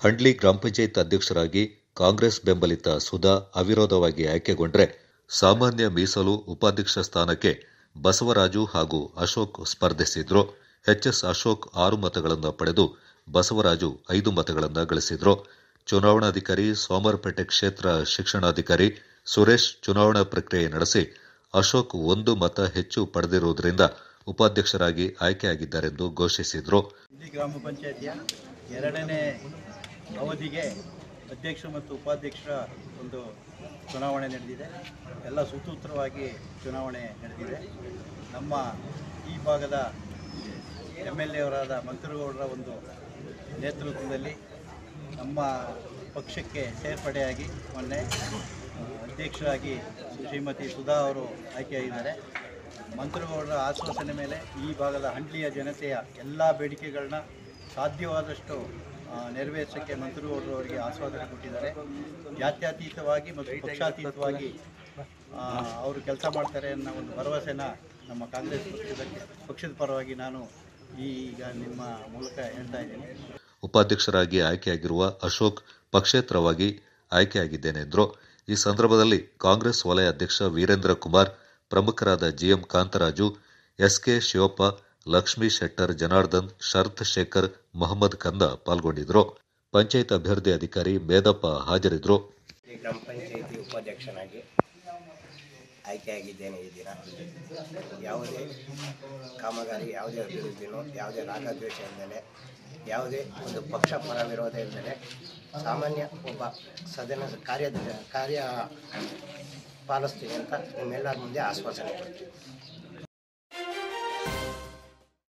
ಹಂಡ್ಲಿ ಗ್ರಾಮ ಪಂಚಾಯತ್ ಅಧ್ಯಕ್ಷರಾಗಿ ಕಾಂಗ್ರೆಸ್ ಬೆಂಬಲಿತ ಸುಧಾ ಅವಿರೋಧವಾಗಿ ಆಯ್ಕೆಗೊಂಡ್ರೆ ಸಾಮಾನ್ಯ ಮೀಸಲು ಉಪಾಧ್ಯಕ್ಷ ಸ್ಥಾನಕ್ಕೆ ಬಸವರಾಜು ಹಾಗೂ ಅಶೋಕ್ ಸ್ಪರ್ಧಿಸಿದ್ರು ಎಚ್ಎಸ್ ಅಶೋಕ್ ಆರು ಮತಗಳನ್ನು ಪಡೆದು ಬಸವರಾಜು ಐದು ಮತಗಳನ್ನು ಗಳಿಸಿದ್ರು ಚುನಾವಣಾಧಿಕಾರಿ ಸೋಮರಪೇಟೆ ಕ್ಷೇತ್ರ ಶಿಕ್ಷಣಾಧಿಕಾರಿ ಸುರೇಶ್ ಚುನಾವಣಾ ಪ್ರಕ್ರಿಯೆ ನಡೆಸಿ ಅಶೋಕ್ ಒಂದು ಮತ ಹೆಚ್ಚು ಪಡೆದಿರುವುದರಿಂದ ಉಪಾಧ್ಯಕ್ಷರಾಗಿ ಆಯ್ಕೆಯಾಗಿದ್ದಾರೆಂದು ಘೋಷಿಸಿದ್ರು ಇಲ್ಲಿ ಗ್ರಾಮ ಪಂಚಾಯತಿಯ ಎರಡನೇ ಅವಧಿಗೆ ಅಧ್ಯಕ್ಷ ಮತ್ತು ಉಪಾಧ್ಯಕ್ಷರ ಒಂದು ಚುನಾವಣೆ ನಡೆದಿದೆ ಎಲ್ಲ ಸುಸೂತ್ರವಾಗಿ ಚುನಾವಣೆ ನಡೆದಿದೆ ನಮ್ಮ ಈ ಭಾಗದ ಎಮ್ ಎಲ್ ಎ ಅವರಾದ ಮಂತ್ರಿಗೌಡರ ಒಂದು ನೇತೃತ್ವದಲ್ಲಿ ನಮ್ಮ ಪಕ್ಷಕ್ಕೆ ಸೇರ್ಪಡೆಯಾಗಿ ಮೊನ್ನೆ ಆ, ಅಧ್ಯಕ್ಷರಾಗಿ ಶ್ರೀಮತಿ ಸುಧಾ ಅವರು ಆಯ್ಕೆಯಾಗಿದ್ದಾರೆ ಮಂತ್ರಿಗೌಡರ ಆಶ್ವಾಸನೆ ಮೇಲೆ ಈ ಭಾಗದ ಹಂಡ್ಲಿಯ ಜನತೆಯ ಎಲ್ಲ ಬೇಡಿಕೆಗಳನ್ನ ಸಾಧ್ಯವಾದಷ್ಟು ಆ, ನೆರವೇರಿಸೋಕ್ಕೆ ಮಂತ್ರಿಗೌಡರು ಅವರಿಗೆ ಆಶ್ವಾಸನೆ ಕೊಟ್ಟಿದ್ದಾರೆ ಜಾತ್ಯತೀತವಾಗಿ ಮತ್ತು ಪಕ್ಷಾತೀತವಾಗಿ ಆ, ಅವರು ಕೆಲಸ ಮಾಡ್ತಾರೆ ಅನ್ನೋ ಒಂದು ಭರವಸೆನ ನಮ್ಮ ಕಾಂಗ್ರೆಸ್ ಪಕ್ಷದ ಪಕ್ಷದ ಪರವಾಗಿ ನಾನು ಈಗ ನಿಮ್ಮ ಮೂಲಕ ಹೇಳ್ತಾ ಇದ್ದೀನಿ ಉಪಾಧ್ಯಕ್ಷರಾಗಿ ಆಯ್ಕೆಯಾಗಿರುವ ಅಶೋಕ್ ಪಕ್ಷೇತರವಾಗಿ ಆಯ್ಕೆಯಾಗಿದ್ದೇನೆ ಎಂದರು ಈ ಸಂದರ್ಭದಲ್ಲಿ ಕಾಂಗ್ರೆಸ್ ವಲಯ ಅಧ್ಯಕ್ಷ ವೀರೇಂದ್ರ ಕುಮಾರ್ ಪ್ರಮುಖರಾದ ಜಿಎಂ ಕಾಂತರಾಜು ಎಸ್ಕೆ ಶಿವಪ್ಪ ಲಕ್ಷ್ಮೀ ಶೆಟ್ಟರ್ ಜನಾರ್ದನ್ ಶರತ್ ಶೇಖರ್ ಮೊಹಮ್ಮದ್ ಕಂದ ಪಾಲ್ಗೊಂಡಿದ್ದರು ಪಂಚಾಯತ್ ಅಭ್ಯರ್ಥಿ ಅಧಿಕಾರಿ ಮೇದಪ್ಪ ಹಾಜರಿದ್ದರು ಈ ಗ್ರಾಮ ಪಂಚಾಯಿತಿ ಉಪಾಧ್ಯಕ್ಷನಾಗಿ ಆಯ್ಕೆಯಾಗಿದ್ದೇನೆ ಈ ದಿನ ಯಾವುದೇ ಕಾಮಗಾರಿ ಯಾವುದೇ ಅಭಿವೃದ್ಧಿನೋ ಯಾವುದೇ ರಾಗದ್ವೇಷ ಇಲ್ಲದೆ ಯಾವುದೇ ಒಂದು ಪಕ್ಷ ಪರ ವಿರೋಧ ಇಲ್ಲದೆ ಸಾಮಾನ್ಯ ಒಬ್ಬ ಸದನ ಕಾರ್ಯ ಕಾರ್ಯ ಪಾಲಿಸ್ತೀನಿ ಅಂತ ನಿಮ್ಮೆಲ್ಲರ ಮುಂದೆ ಆಶ್ವಾಸನೆ ಕೊಡ್ತೀನಿ